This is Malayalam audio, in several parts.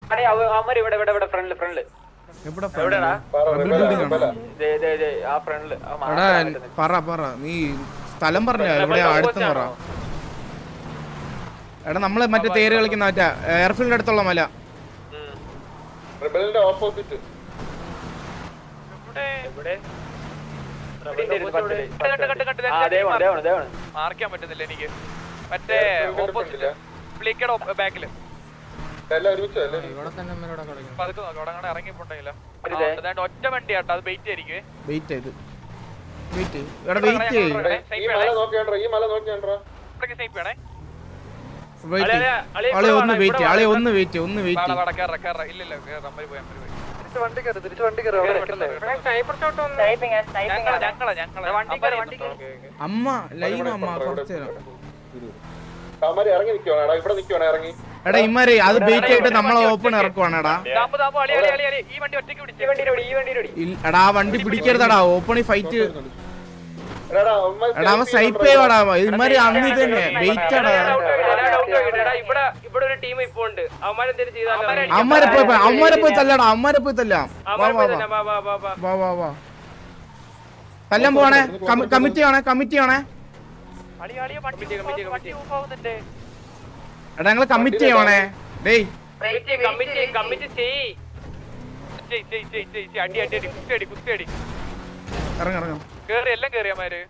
അവന്മാർ ഇവിടെ ഇവിടെ ഇവിടെ ഫ്രണ്ടില് ഫ്രണ്ടില് എവിടെ എവിടെടാ ബിൽഡിംഗ് ആണോ ദേ ദേ ദേ ആ ഫ്രണ്ടില് എടാ പറ പറ നീ സ്ഥലം പറഞ്ഞ എവിടെ അടുത്ത് പറ എടാ നമ്മള് മറ്റേ തേര് കളിക്കുന്ന മറ്റേ എയർഫീൽഡ് അടുത്തുള്ള മല റിബലിന്റെ ഓപ്പോസിറ്റ് ഇവിടെ മാർക്കാൻ പറ്റുന്നില്ല എനിക്ക് മറ്റേ ഓപ്പോസിറ്റ് പ്ലിക്കയുടെ ബാക്കില് എല്ലാം ഒരുമിച്ച് അല്ലേ പതുക്കെ നോക്കാം അവിടെ അങ്ങോട്ട് ഇറങ്ങിപ്പോണ്ടെങ്കിലോ അതാണ്ട് ഒറ്റ വണ്ടി കേട്ടോ അത് വെയിറ്റ് ആയിരിക്കും വെയിറ്റ് ചെയ്ത് വെയിറ്റ് ചെയ്ത് എടാ വെയിറ്റ് ചെയ്ത് ഈ മല നോക്കിയാണ്ടാ ഈ മല നോക്കിയാണ്ടാ സ്നേപ്പ് ചെയ്യണേ വെയിറ്റ് ആളെ ഒന്ന് വെയിറ്റ് ആളെ ഒന്ന് വെയിറ്റ് ഒന്ന് വെയിറ്റ് വാടാ വാടാ കേറ കേറ ഇല്ല ഇല്ല കേറ അമ്മര് പോയി അമ്മര് പോയി വണ്ടി കയറി തിരിച്ച് വണ്ടി കയറി ഞങ്ങളാ ഞങ്ങളാ ഞങ്ങളാ അമ്മര് വന്നിട്ടോ? അമ്മ ലൈവ് അമ്മ കുറച്ച് നേരം അവന്മാര് ഇറങ്ങി നിക്കുവാണ് ഇവിടെ നിക്കുവാണ് ഇറങ്ങി എടാ ഇമ്മാരെ അത് ബെയിറ്റ് ആയിട്ട് നമ്മളെ ഓപ്പൺ ഇറക്കുവാണെടാ ദാമ്പ് ദാമ്പ് അളി അളി അളി അളി ഈ വണ്ടി ഒറ്റയ്ക്ക് പിടിച്ച് ഈ വണ്ടിയുടെ ഇൽ- എടാ ആ വണ്ടി പിടിക്കരുതടാ ഓപ്പണി ഫൈറ്റ് എടാ അവന്മാര് എടാ അവൻ സ്നൈപ്പ് ചെയ്യുവാടാ ഇമാര് അന്ന് ഇത് തന്നെ വെയിറ്റ് ആടാ ഇവിടെ ഇവിടെ ഒരു ടീം ഇപ്പൊ ഉണ്ട് അവന്മാരെന്തേലും ചെയ്താലും അമ്മാരെ പോയി പോയി- അമ്മാരെ പോയി തല്ലടാ അമ്മാരെ പോയി തല്ലാം വാ വാ വാ വാ വാ വാ വാ വാ വാ വാ തല്ലാൻ പോവാണേ കമ്മിറ്റി ആണേ കമ്മിറ്റി ആണേ അളി അളിയ വണ്ടി വണ്ടി പോകുന്നുണ്ട് എടാ ഞങ്ങള് കമ്മിറ്റി ആണേ ഡേയ് കമ്മിറ്റി കമ്മിറ്റി കമ്മിറ്റി ചെയ്യ് ചെയ് ചെയ് ചെയ് ചെയ് ചെയ് അടി അടി അടി കുത്തി അടി കുത്തി അടി ഇറങ്ങ ഇറങ്ങ കേറി എല്ലാം കേറി അമ്മാര്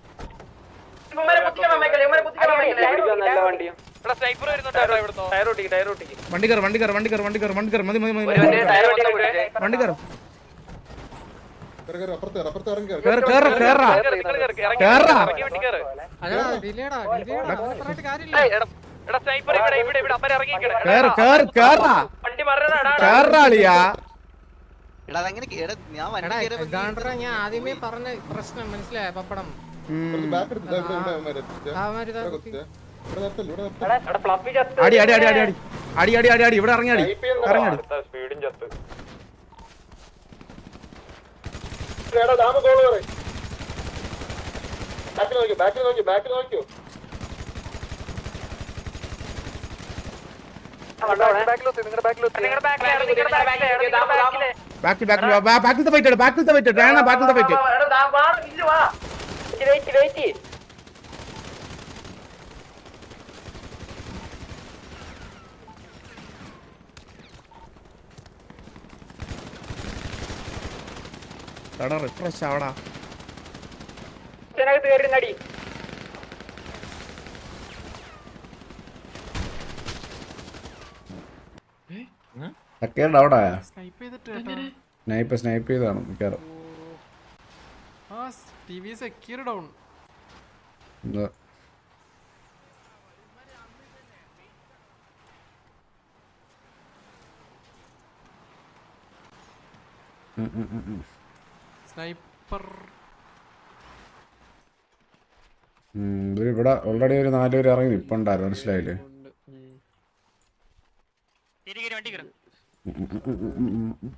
നല്ല വണ്ടിയും ഇവിടെ സ്നൈപ്പർ വരുന്നുണ്ടോ ഇവിടുന്ന് ടയർ ഒട്ടിക്ക് ടയർ ഒട്ടിക്ക് വണ്ടി കയറി വണ്ടി കയറി വണ്ടി കയറി വണ്ടി കയറി വണ്ടി കയറി മതി മതി മതി മതി. ടയർ ഒട്ടിക്കാൻ വിളിച്ചേ വണ്ടി കയറി കയറി, കയറി, അപ്പുറത്ത് കയറി, അപ്പുറത്ത് ഇറങ്ങി കയറി. കേറ് കേറ് കേറാ കേറ്, നിങ്ങൾ കേറ്, ഇറങ്ങി കേറാ. ഇറങ്ങി വണ്ടി കേറ് ഏയ്, എടാ എടാ സ്നൈപ്പർ ഇവിടെ ഇവിടെ ഇവിടെ അമ്മര് ഇറങ്ങിക്കണേ കേറ് കേറ് കേറാ വണ്ടി മറന്നടാ കേറാളിയാ എടാ അതെങ്ങനെ എടാ ഞാൻ വണ്ടി കയറിയപ്പോ നീ ഗാണ്ടറ ഞാൻ ആദ്യമേ പറഞ്ഞ പ്രശ്നം മനസ്സിലായ പപ്പടം കുറച്ച് back എടുത്ത്, ദാ ഇവിടെ, ഇവിടെ അവന്മാര് എത്തിച്ചേ. അവന്മാര് ഇതാ ഇവിടെ കുത്തിച്ചേ. ഇവിടെ നിർത്തല്ലേ, ഇവിടെ നിർത്തല്ലേ. എടാ ഫ്ലഫി ചത്ത് അടി അടി അടി അടി അടി അടി അടി അടി അടി ഇവിടെ ഇറങ്ങി അടി Type ചെയ്യുന്നതാ. ഇറങ്ങി അടി സ്പീഡും ചത്ത് എടാ, ദാമ goal കയറി. Back ല് നോക്കിയോ, back ല് നോക്കിയോ, back ല് നോക്കിയോ. നിങ്ങളുടെ ബാക്കിൽ നിങ്ങളുടെ ബാക്കിൽ ബാക്കി ബാക്കി ബാക്കിലത്തെ ഫൈറ്റ് ബാക്കിലത്തെ ഫൈറ്റ് വേണ ബാക്കിലത്തെ ഫൈറ്റ് വെയിറ്റ് വെയിറ്റ് എടാ റിഫ്രഷ് ആവടാ ഇതിനകത്ത് കയറി നടി സെക്കൻഡ് അവിടെ സ്നൈപ്പ് ചെയ്തിട്ട് കേട്ടോ സ്നൈപ്പ് സ്നൈപ്പ് ചെയ്താണ് മിക്കവാറും ആ ടി വി സെക്യൂർ ഡൗൺ എന്താ ഉം, ഉം, ഉം, ഉം. സ്നൈപ്പർ ഉം, ഇവര് ഇവിടെ ഓൾറെഡി ഒരു നാല് പേര് ഇറങ്ങി നിപ്പുണ്ടായിരുന്നു മനസ്സിലായില്ലേ ഉം, ഉം, ഉം, ഉം, ഉം, ഉം, ഉം.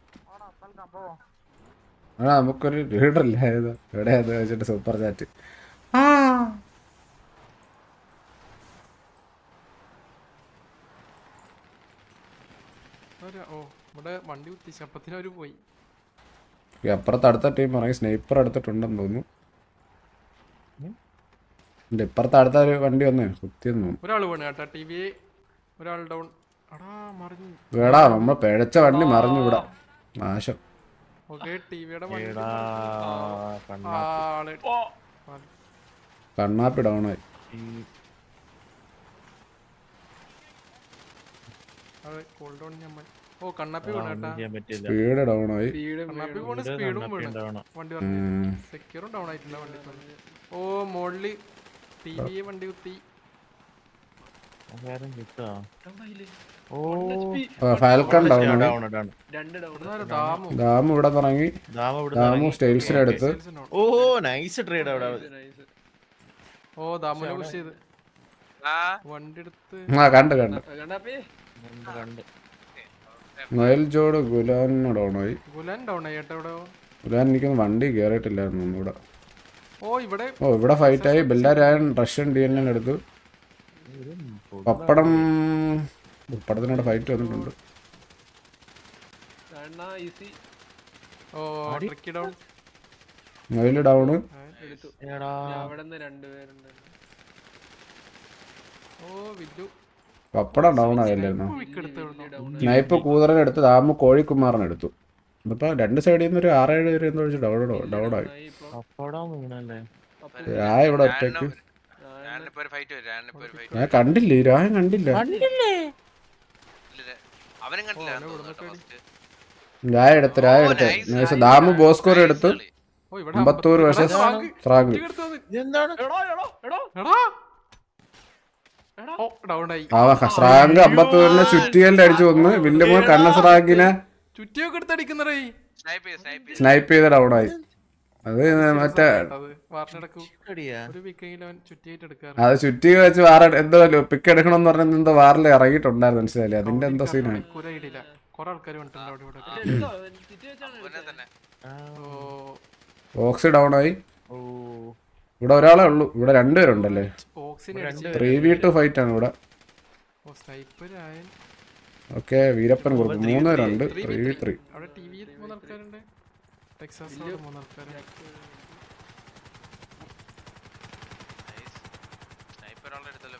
ആ നമുക്കൊരു ലീഡർ ഇല്ലായത് എവിടെ അത് വെച്ചിട്ട് സൂപ്പർ ചാറ്റ് ആ ഓ ഇവിടെ വണ്ടി കുത്തിച്ച് അപ്പത്തിന് അവര് പോയി ഈ അപ്പുറത്ത് അടുത്ത ടീം ഇറങ്ങി സ്നൈപ്പർ എടുത്തിട്ടുണ്ടെന്ന് തോന്നുന്നു ഇതിന്റെ ഇപ്പുറത്ത് അടുത്ത ഒരു വണ്ടി വന്നേ കുത്തിയെന്ന് തോന്നുന്നു ഒരാൾ വീണ് കേട്ടോ ടി വി ഒരാൾ ഡൗൺ അടാ മറിഞ്ഞു വേടാ നമ്മൾ പിഴച്ച വണ്ടി മറിഞ്ഞു ഇവിടെ നാശം ഓക്കെ ടി വിയുടെ വണ്ടി ആള് കണ്ണാപ്പി ഡൗണായി അതെ കോൾ ഡൗൺ ഞാൻ മ- ഓ കണ്ണാപ്പി വീണ് കേട്ടാ സ്പീഡ് ഡൗണായി കണ്ണാപ്പി വീണ് സ്പീഡും വീണ് വണ്ടി സെക്യൂറും ഡൗൺ ആയിട്ടില്ല വണ്ടി തന്നെ. ഓ മോളില് ടി വി വണ്ടി കുത്തി ഫാൽക്കൺ ഡൗണായി ഇതാരാ ദാമു ദാമു ഇവിടെ ഇറങ്ങി ദാമു സ്റ്റൈൽസിനെടുത്ത് down. ഓ നൈസ് ട്രേഡ് അവിടെ ഓ ദാമുനെ പുഷ് ചെയ്ത് ആ വണ്ടി എടുത്ത് ആ കണ്ട് കണ്ട് കണ്ട് നയൽ ജോഡ് ഗുലാൻ ഡൗണായി ഗുലാൻ ഡൗൺ ആയി കേട്ടോ ഇവിടെ ഗുലാൻ എനിക്കൊന്ന് വണ്ടി കയറിയിട്ടില്ലായിരുന്നു ഒന്നും ഇവിടെ ഓ ഇവിടെ ഓ ഇവിടെ ഫൈറ്റായി ബെല്ലാരായൻ റഷ്യൻ ഡി എൻ എടുത്തു പപ്പടം പപ്പടത്തിനോട് ഫൈറ്റ് വന്നിട്ടുണ്ട് ഓ ട്രിക്കി ഡൗൺ അതില് ഡൗണ് എടാ ഓ വില്ലു പപ്പടം ഡൗൺ ആയല്ലായിരുന്നു വിക്ക് എടുത്ത് വിടുന്നു സ്നൈപ്പ് കൂതറിനെ എടുത്ത് ദാമു കോഴിക്കുമാറിനെ എടുത്തു ഇതിപ്പോ രണ്ട് സൈഡിൽ നിന്ന് ഒരു ആറേഴ് പേര് എന്തോ വെച്ച് ഡൗൺ ഡൗൺ ആയി പപ്പടം വീണല്ലേ രായ ഇവിടെ ഒറ്റയ്ക്ക് ഞാനിപ്പോ ഒരു ഫൈറ്റ് വരും ഞാനിപ്പോ ഒരു ഫൈറ്റ് ഞാൻ കണ്ടില്ല ഈ രായം കണ്ടില്ല അവനും കണ്ടില്ല ഫസ്റ്റ് രായ എടുത്ത് രായ എടുത്ത് നൈസ് ദാമു ബോസ്കോർ എടുത്ത് ഓ ഇവിടെ അമ്പത്തൂർ വേഴ്സസ് സ്രാഗ് എന്താണ് എടാ ഓ ഡൗൺ ആയി ആ സ്രാങ്ക് അമ്പത്തൂരിനെ ചുറ്റിയലിന്റെ അടിച്ചു വന്ന് വില്ലുമോൻ കണ്ണ സ്രാഗിനെ ചുറ്റിയൊക്കെ എടുത്തടിക്കുന്നറേ സ്നൈപ്പ് ചെയ്ത് സ്നൈപ്പ് ചെയ്ത് സ്നൈപ്പ് ചെയ്ത് ഡൗൺ ആയി അത് മറ്റേ അത് വാർഷടക്കും അടിയാ ഒരു വിക്കെങ്കിലും അവൻ ചുറ്റിയായിട്ട് എടുക്കാറ് അത് ചുറ്റി വെച്ച് വാറ എന്തോ പിക്ക് എടുക്കണം പറഞ്ഞ എന്തോ വാറിൽ ഇറങ്ങിയിട്ടുണ്ടായിരുന്നു മനസ്സിലായില്ലേ അതിന്റെ എന്തോ സീനാണ് കുര ഇടില്ല കൊറേ ആൾക്കാർ വന്നിട്ടുണ്ട് അവിടെ ഇവിടെ ഒക്കെ. അവനെ തന്നെ ഓ ബോക്സ് ഡൗൺ ആയി ഓ ഇവിടെ ഒരാളെ ഉള്ളൂ ഇവിടെ രണ്ടുപേരുണ്ടല്ലേ ഓക്സിനെ രണ്ട് അടിച്ച് ത്രീ വി ടു ഫൈറ്റ് ആണ് ഇവിടെ ഓ സ്നൈപ്പർ ആയൻ ഓക്കെ വീരപ്പൻ കുറുപ്പ് മൂന്ന് പേരുണ്ട് ത്രീ വി ത്രീ അവിടെ ടി വിയിൽ മൂന്ന് ആൾക്കാരുണ്ട് ടെക്സാസിൽ മൂന്ന് ആൾക്കാരുണ്ട് സ്നൈപ്പർ ആളുടെ അടുത്തല്ലോ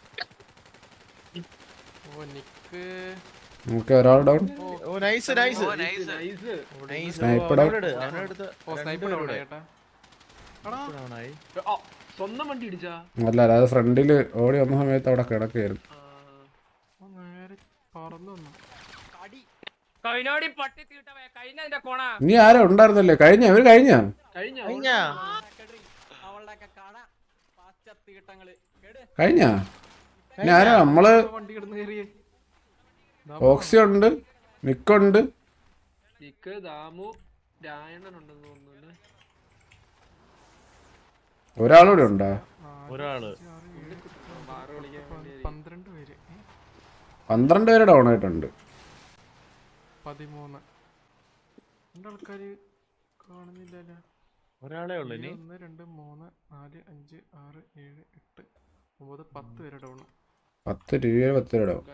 ഇപ്പൊ ഓ നിക്ക് നമുക്ക് ഒരാൾ ഡൗൺ ഓ നൈസ് നൈസ് ഓ നൈസ് നൈസ് Sniper down. അവനെടുത്ത് ഓ സ്നൈപ്പർ ഡൗൺ ചേട്ടാ ആയി അല്ല അല്ല അത് ഫ്രണ്ടിൽ ഓടി വന്ന സമയത്ത് അവിടെ കിടക്കുകയായിരുന്നു ഓ നേരെ പറന്നു വന്നു കഴിഞ്ഞോടി പട്ടി തീട്ടവേ കഴിഞ്ഞ എന്റെ കോണ ഇനി ആരോ ഉണ്ടായിരുന്നല്ലേ കഴിഞ്ഞ അവര് കഴിഞ്ഞ കഴിഞ്ഞാ കഴിഞ്ഞ ഇനി ആരോ നമ്മള് വണ്ടി കിടന്ന് കയറിയേ ഓക്സി ഉണ്ട് നിക്കുണ്ട് ഒരാളൂടെ ഉണ്ടാ ഒരാള് പന്ത്രണ്ട് പേര് ഏ? പന്ത്രണ്ട് പേര് ഡൗൺ ആയിട്ടുണ്ട് പതിമൂന്ന് രണ്ടാൾക്കാര് കാണുന്നില്ലല്ലോ ഒരാളേ ഉള്ളു ഇനി ഒന്ന് രണ്ട് മൂന്ന് നാല് അഞ്ച് ആറ് ഏഴ് എട്ട് ഒമ്പത് പത്ത് പേര് ഡൗൺ പത്ത് രൂപ പത്ത് രൂപ ഡൗൺ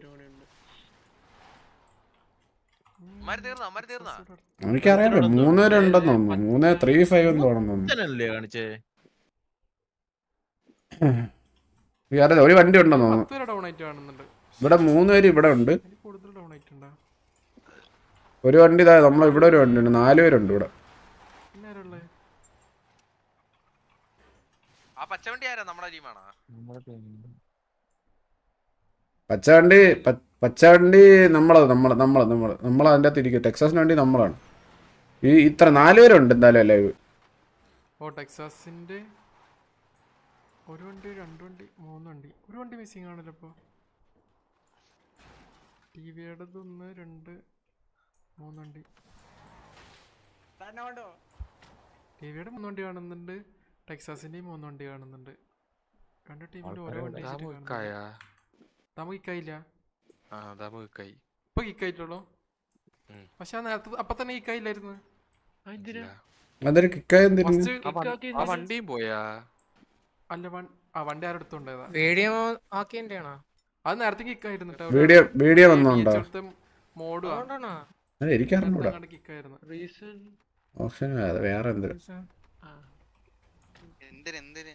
അമ്മാര് തീർന്നോ അമ്മാര് തീർന്നോ എനിക്കറിയാലോ മൂന്ന് പേരുണ്ടെന്ന് തോന്നുന്നു മൂന്ന് ത്രീ ഫൈവ് എന്ന് തോന്നുന്നു ഇതല്ലേ കാണിച്ചേ അറിയാം ഒരു വണ്ടി ഉണ്ടെന്ന് തോന്നുന്നു പത്ത് പേര് ഡൗൺ ആയിട്ട് കാണുന്നുണ്ട് ഇവിടെ മൂന്ന് പേര് ഇവിടെ ഉണ്ട് അതിൽ കൂടുതൽ ഡൗൺ ആയിട്ടുണ്ടോ ഒരു വണ്ടി ഇതാ നമ്മളെ ഇവിടെ ഒരു വണ്ടി ഉണ്ട് നാല് പേരുണ്ട് ഇവിടെ പിന്നെ ആരുള്ളത് ആ പച്ചവണ്ടി ആരാ നമ്മുടെ ടീമാണോ നമ്മുടെ team. പച്ചവണ്ടി പ- പച്ചവണ്ടി നമ്മളത് നമ്മള് നമ്മള് നമ്മള് നമ്മൾ അതിൻ്റെ അകത്ത് ഇരിക്കും ടെക്സാസിന് വേണ്ടി നമ്മളാണ് ഈ ഇത്ര നാല് പേരുണ്ട് എന്തായാലും ലൈവ് ഓ ടെക്സാസിന്റെ ഒരു വണ്ടി രണ്ട് വണ്ടി മൂന്ന് വണ്ടി ഒരു വണ്ടി മിസ്സിങ് ആണല്ലോ ഇപ്പോൾ ടി വിയുടെ ഒന്ന് രണ്ട് മൂന്ന് വണ്ടി ടി വിയുടെ മൂന്ന് വണ്ടി കാണുന്നുണ്ട് ടെക്സാസിന്റെയും മൂന്ന് വണ്ടി കാണുന്നുണ്ട് രണ്ട് ടീമിലും ഓരോ വണ്ടി വെച്ചിട്ട് കാണുന്നുണ്ട്. നമുക്ക് കിക്കായില്ല ഇപ്പൊ കിക്കായിട്ടുള്ളൂ പക്ഷെ ആ നേരത്തെ അപ്പൊ തന്നെ കിക്കായില്ലായിരുന്നു അതൊരു കിക്കായ എന്തിനു ഫസ്റ്റ് വണ്ടിയും പോയാ അല്ല വൺ ആ വണ്ടി ആരെടുത്തോണ്ടേതാ വീഡിയോ ആക്കിയാണോ അത് നേരത്തെ കിക്കായിരുന്നു കേട്ടോ വീഡിയോ വീഡിയോ വന്നോണ്ടോ മോഡ് അതുകൊണ്ടാണോ അത് എനിക്കറിഞ്ഞൂടാ കിക്കായിരുന്നു ഓപ്ഷൻ അത് വേറെ എന്തിനും എന്തിന് എന്തിന്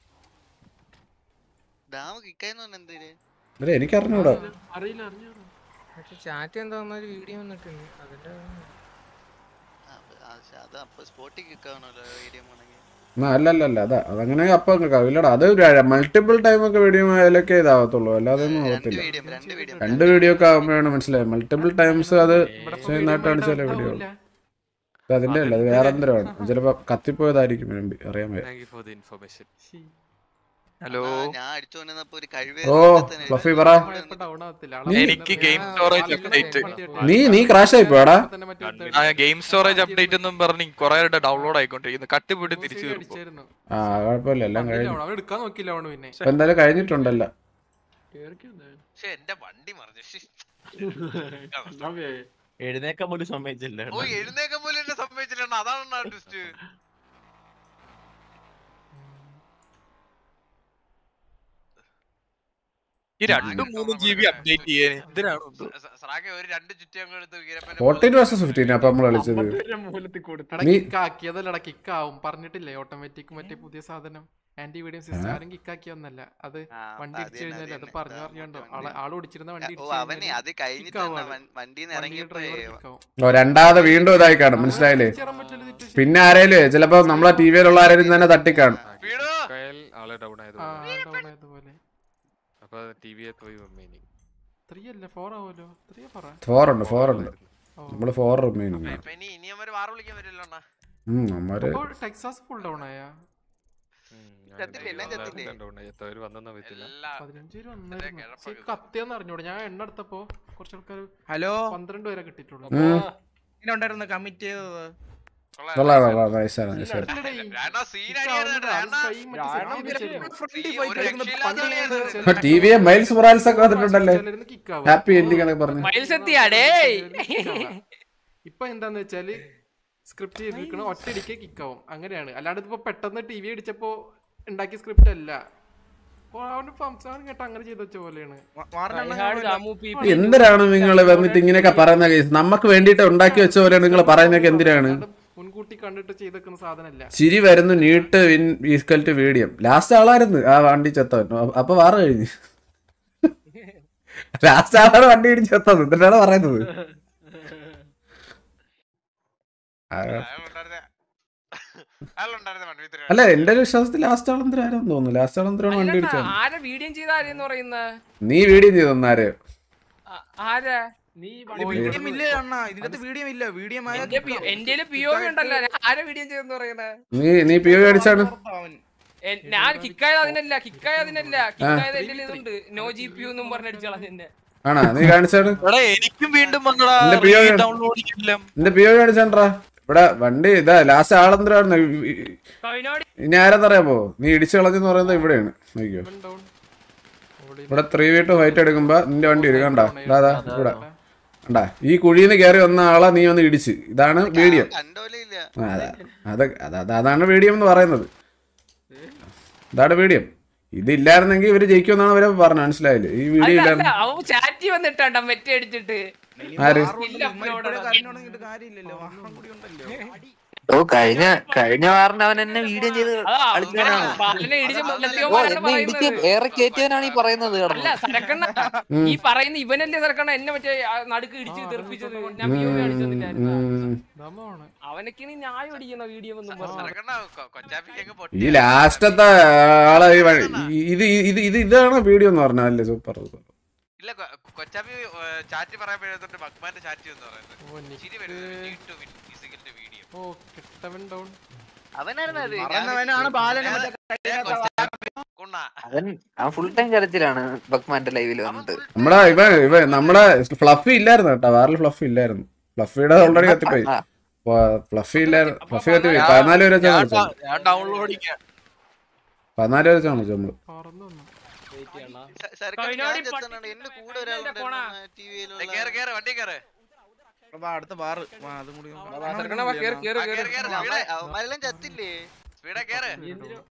ഡാം കിക്കാന്ന് പറഞ്ഞ എന്തിന് അല്ല എനിക്കറിഞ്ഞൂടാ പക്ഷെ ചാറ്റ് എന്താ ഒരു വീഡിയോ വന്നിട്ടുണ്ട് അതിന്റെ ആ, ആ, ശ്ശെ, അത് അപ്പൊ സ്പോട്ടിൽ കിക്കാണല്ലോ വീഡിയോ ആണെങ്കിൽ ആ, അല്ല അല്ല അല്ല അതാ അതങ്ങനെ അപ്പൊ ഇല്ലടാ അത് മൾട്ടിപ്പിൾ ടൈം ഒക്കെ വീഡിയോ ആയാലൊക്കെ ഇതാവത്തുള്ളൂ അല്ലാതെ ഒന്നും രണ്ട് ആവത്തില്ല വീഡിയോ രണ്ട് വീഡിയോ രണ്ട് വീഡിയോ ഒക്കെ ആകുമ്പോഴാണ് മനസ്സിലായത് മൾട്ടിപ്പിൾ ടൈംസ് അത് ചെയ്യുന്നതായിട്ടാണ് ചില വീഡിയോ അതിന്റെ അല്ല അത് വേറെ എന്തിനാണ് ചിലപ്പോ കത്തിപ്പോയതായിരിക്കും വേണ്ടി അറിയാൻ വയ്യ ഹലോ ഞാൻ അടിച്ചു കൊണ്ടിരുന്നപ്പോ ഒരു കഴിവ് ഓ ഫ്ലഫി പറ ഡൗൺ ആവത്തില്ല എനിക്ക് ഗെയിം സ്റ്റോറേജ് അപ്ഡേറ്റ് നീ നീ ക്രാഷ് ആയി പോടാ ആ ഗെയിം സ്റ്റോറേജ് അപ്ഡേറ്റ് എന്നും പറഞ്ഞ് കൊറേ ഡൗൺലോഡ് ആയിക്കൊണ്ടിരിക്കുന്നു കട്ടുപിടി തിരിച്ചു കയറും അടിച്ചായിരുന്നു ആ കുഴപ്പമില്ല എല്ലാം കഴിഞ്ഞു അവൻ എടുക്കാൻ നോക്കില്ല അവന് പിന്നെ ഇപ്പൊ എന്തായാലും കഴിഞ്ഞിട്ടുണ്ടല്ലോ പക്ഷെ എന്റെ വണ്ടി മറിഞ്ഞു ശ്ശി. എഴുന്നേക്കാൻ പോലും സമ്മതിച്ചില്ല ഓ എഴുന്നേക്കാൻ പോലും എന്നെ സമ്മതിച്ചില്ല അതാണ് ട്വിസ്റ്റ് ഈ രണ്ടും മൂന്നും ജി ബി അപ്ഡേറ്റ് ചെയ്യാൻ എന്തിനാണ് എന്തോ? സ്രാഗെ ഒരു രണ്ട് ചുറ്റി അങ്ങ് എടുത്ത് വീരപ്പനെ ഫോർട്ടീൻ വേഴ്സസ് ഫിഫ്റ്റീൻ അപ്പൊ നമ്മൾ കളിച്ചത് എടാ നീ- കിക്ക് ആക്കിയതല്ലടാ കിക്ക് ആവും പറഞ്ഞിട്ടില്ലേ ഓട്ടോമാറ്റിക് മറ്റേ പുതിയ സാധനം ആന്റി വീഡിയോ സിസ്റ്റം ആരും കിക്ക് ആക്കിയൊന്നല്ല അത് ആ, വണ്ടി അത് ഇടിച്ചു തന്നെ, കഴിഞ്ഞാൽ അത് അത് തന്നെ. പറഞ്ഞു ആ, പറഞ്ഞുണ്ടോ വണ്ടി. ആളെ ആള് ഓടിച്ചിരുന്ന വണ്ടി ഓ ഇടിച്ചു അവനെ കഴിഞ്ഞാല് അത് കഴിഞ്ഞിട്ടാണ് കിക്കാവും ആള്. വണ്ടിന്ന് വണ്ടിയുടെ ഇറങ്ങിയപ്പോഴേ ഡ്രൈവർ കിക്കാവും. ഓ രണ്ടാമത് വീണ്ടും ഇതായി കാണും മനസ്സിലായില്ലേ കയറാൻ പറ്റില്ല situation. പിന്നെ ആരേലും ചിലപ്പോ നമ്മളെ ടി വിയിലുള്ള ആരെങ്കിലും തന്നെ തട്ടിക്കാണും വീടോ ആളെ ഡൗൺ ആ ആയതുകൊണ്ട് down ആയതുപോലെ അപ്പൊ ടി വിയെ പോയി മീനിങ് ത്രീ അല്ല ഫോർ ആവുമല്ലോ ത്രീ പറ ഫോർ ഉണ്ട് ഫോർ ഉണ്ട് ഓ. നമ്മള് ഫോർ റിമൈനിങ് ഇപ്പൊ ഇനി ഇനി അവര് വാറ് വിളിക്കാൻ വരില്ലോ അണ്ണാ നമ്മര് അപ്പോൾ ടെക്സാസ് ഫുൾ ഡൗൺ ആയാ ചത്തില്ലേ, എല്ലാം ചത്തില്ലേ? ഡൗൺ ആയി എത്ര വന്നെന്ന് അറിയത്തില്ല എല്ലാ പതിനഞ്ച് പേര് വന്നായിരുന്നു കിഴപ്പ പക്ഷെ കത്തിയെന്ന് അറിഞ്ഞൂടെ ഞാൻ എണ്ണ എടുത്തപ്പോ കുറച്ച് ആൾക്കാർ ഹലോ പന്ത്രണ്ട് പേരെ കിട്ടിയിട്ടുള്ളൂ ഇങ്ങനെ ഉണ്ടായിരുന്നു കമ്മിറ്റ് ചെയ്തത് കൊള്ളാം കൊള്ളാം നൈസാണ് നൈസാണ് രാണ സീൻ അടിയായിരുന്നു രാണ ഫ്രണ്ടി ഈ ഒരു രക്ഷയില്ലാത്ത കളിയായിരുന്നു. ടി വിയെ മൈൽസ് മൊറാൽസ് ഒക്കെ വന്നിട്ടുണ്ടല്ലേ ഹാപ്പി എൻഡിങ് എന്നൊക്കെ പറഞ്ഞു ഇപ്പൊ എന്താന്ന് വെച്ചാല് സ്ക്രിപ്റ്റ് ചെയ്തിരിക്കണ ഒറ്റയടിക്ക് കിക്കാവും അങ്ങനെയാണ് അല്ലാണ്ട് ഇപ്പൊ പെട്ടെന്ന് ടി വി അടിച്ചപ്പോ ഉണ്ടാക്കിയ സ്ക്രിപ്റ്റ് അല്ല അപ്പൊ അവന് സംസാരം കേട്ട അങ്ങനെ ചെയ്ത വെച്ച പോലെയാണ് എന്തിനാണ് നിങ്ങൾ വന്നിട്ട് ഇങ്ങനെയൊക്കെ പറയുന്ന കേസ് നമുക്ക് വേണ്ടിയിട്ട് ഉണ്ടാക്കി വെച്ച പോലെ നിങ്ങൾ പറയുന്നതൊക്കെ എന്തിനാണ് അല്ലാണ്ട് മുൻകൂട്ടി കണ്ടിട്ട് ചെയ്തേക്കുന്ന സാധനല്ല ചിരി വരുന്നു നീട്ട് win equal to medium last ആളായിരുന്നു ആ വണ്ടി ചത്തവൻ അ- അപ്പൊ വാറ കഴിഞ്ഞു ലാസ്റ്റ് ആളാണ് വണ്ടി ഇടിച്ച് ചത്തത് എന്നിട്ടാണ് പറയുന്നത് ആ, അയാളുണ്ടായിരുന്നെ- അയാളുണ്ടായിരുന്നെ വണ്ടി ഇത്തിരി അല്ല എന്റെ ഒരു വിശ്വാസത്തിൽ ലാസ്റ്റ് ആൾ എന്തിനാരും തോന്നുന്നു ലാസ്റ്റ് ആൾ എന്തിനാണ് വണ്ടി ഇടിച്ചത് ആരെ വീഡിയോ ചെയ്ത ആരെന്ന് പറയുന്നത് നീ വീഡിയോ ചെയ്തു തന്നാര് ആരാ നീ വീഡിയോ ഇല്ല അണ്ണാ ഇതിനകത്ത് വീഡിയോ ഇല്ല വീഡിയോ എന്റെ പി ഒ ഉണ്ടല്ലോ ഞാൻ ആരെ വീഡിയോ ചെയ്തെന്ന് പറയുന്നത് നീ നീ പി അടിച്ചാണ് എൻ- ഞാൻ കിക്കായത് അതിനല്ല കിക്കായത് അതിനല്ല കിക്കായത് എന്റെ ഇതുണ്ട് നോ ജി പി എന്നും പറഞ്ഞടിച്ചു കളഞ്ഞെന്നെ ആണാ നീ കാണിച്ചാണ് എടാ എനിക്കും വീണ്ടും വന്നടാ എന്റെ PO ആണ്. ഡൗൺലോഡിംഗ് എല്ലാം നിന്റെ പി കാണിച്ചാണ്ടാ ഇവിടെ വണ്ടി ഇതാ ലാസ്റ്റ് ആളെന്തിനാണ് കവിനോട് ഇനി ആരെന്നറിയാമോ നീ ഇടിച്ചു കളഞ്ഞെന്ന് പറയുന്നത് ഇവിടെയാണ് നോക്കിയോ ഡൗൺ ഇവിടെ ത്രീ വീട്ട് ഫൈറ്റ് എടുക്കുമ്പോ നിന്റെ വണ്ടി വരും കണ്ടാ ഇതാ ഇവിടെ കണ്ടാ ഈ കുഴിയിൽ നിന്ന് കയറി വന്ന ആളെ നീ ഒന്ന് ഇടിച്ച് ഇതാണ് വീഡിയോ കണ്ടോലേ ഇല്ല അതാ അത് അത് അത് അതാണ് വീഡിയോ എന്ന് പറയുന്നത് ഇതാണ് വീഡിയോ ഇതില്ലായിരുന്നെങ്കിൽ ഇവര് ജയിക്കുമെന്നാണ് അവരെ പറഞ്ഞത് മനസ്സിലായില്ലേ ഈ വീഡിയോ അല്ല ഇല്ലായിരുന്നു അവൻ ചാറ്റി വന്നിട്ടാ മെറ്റ അടിച്ചിട്ട് ആര് കാര്യമില്ലല്ലോ വാഹനം കൂടി ഉണ്ടല്ലോ ഓ കഴിഞ്ഞ കഴിഞ്ഞ വാറിന് അവൻ എന്നെ വീഡിയോ ചെയ്ത് അതാ കളിക്കാനാണ് ബാലനെ ഇടിച്ച് ഓ ലത്തിയോമാരാണ് എന്നെ ഇടിച്ച് പറയുന്നത് ഏറെ കയറ്റിയവനാണ് ഈ പറയുന്നത് അല്ല കിടന്നു സരക്കണ്ണ ഉം. ഈ പറയുന്ന ഇവനല്ലേ സരക്കണ്ണ എന്നെ മറ്റേ ആ നടുക്ക് ഇടിച്ച് തെറിപ്പിച്ചത് ഞാൻ പി ഒ കാണിച്ചതില്ലായിരുന്നു ഉം. ദമാണ് അവനൊക്കെ ഇനി ന്യായം അടിക്കുന്ന വീഡിയോ ഒന്നും പറഞ്ഞു ഇറങ്ങണ കൊ- കൊച്ചാപ്പിക്കൊക്കെ ഈ പൊട്ടി ലാസ്റ്റത്തെ ആളെ ഈ വ- ഈ- ഇത് ഇത് ഇത് ഇതാണ് വീഡിയോ എന്ന് പറഞ്ഞല്ലേ സൂപ്പർ ഇല്ല കൊ- കൊച്ചാപ്പി ചാറ്റ് പറയാൻ ബഗ്മാന്റെ ചാറ്റ് എന്ന് പറയുന്നത് ഓ ചിരി നിക്ക് വരുന്നത് need to win physical ന്റെ video. ഓ കെട്ടവൻ ഡൗൺ അവനായിരുന്നു അത് പറയുന്നവനാണ് ബാലനെ മറ്റേ ഏ, കൊച്ചാപ്പി കൊണ്ണാ. അവൻ അവൻ ഫുൾ ടൈം കരച്ചിലാണ് ബക്മാന്റെ ലൈവിൽ അവൻ വന്നിട്ട് full നമ്മുടെ ഇവ ഇവ നമ്മുടെ ഫ്ലഫി ഇല്ലായിരുന്നു കേട്ടോ വാറിൽ ഫ്ലഫി ഇല്ലായിരുന്നു ഫ്ലഫിയുടെ ഓൾറെഡി കത്തിപ്പോയി ആ, ഫ്ലഫി ഇല്ലായിരുന്നു ഫ്ലഫി കത്തിപ്പോയി പതിനാല് പേരെ വെച്ചാണ് ഞാൻ കളിച്ചത് ഡ- ഞാൻ ഡൗൺലോഡിങ് പതിനാല് പേരെ വെച്ചാണ് കളിച്ചത് നമ്മള് പറന്നു വന്നു സ- സരക്കൻ കവിനോട് ഞാൻ ഈ ചെത്തണുണ്ട്. പട്ടി എന്റെ കൂടെ ഇതിന്റെ ഒരാളുണ്ടായിരുന്നു കോണ. TV യിലുള്ള. കേറ് കേറ് വണ്ടി കേറ് വാ, അടുത്ത ബാറ് വാ, അതും കൂടി സരക്കണ്ണ വാ, കേറ് കേറ് ആ, കേറ് കേറ് കേറ് സ്പീഡ് അവന്മാരെല്ലാം ചത്തില്ലേ സ്പീഡാ കേറ്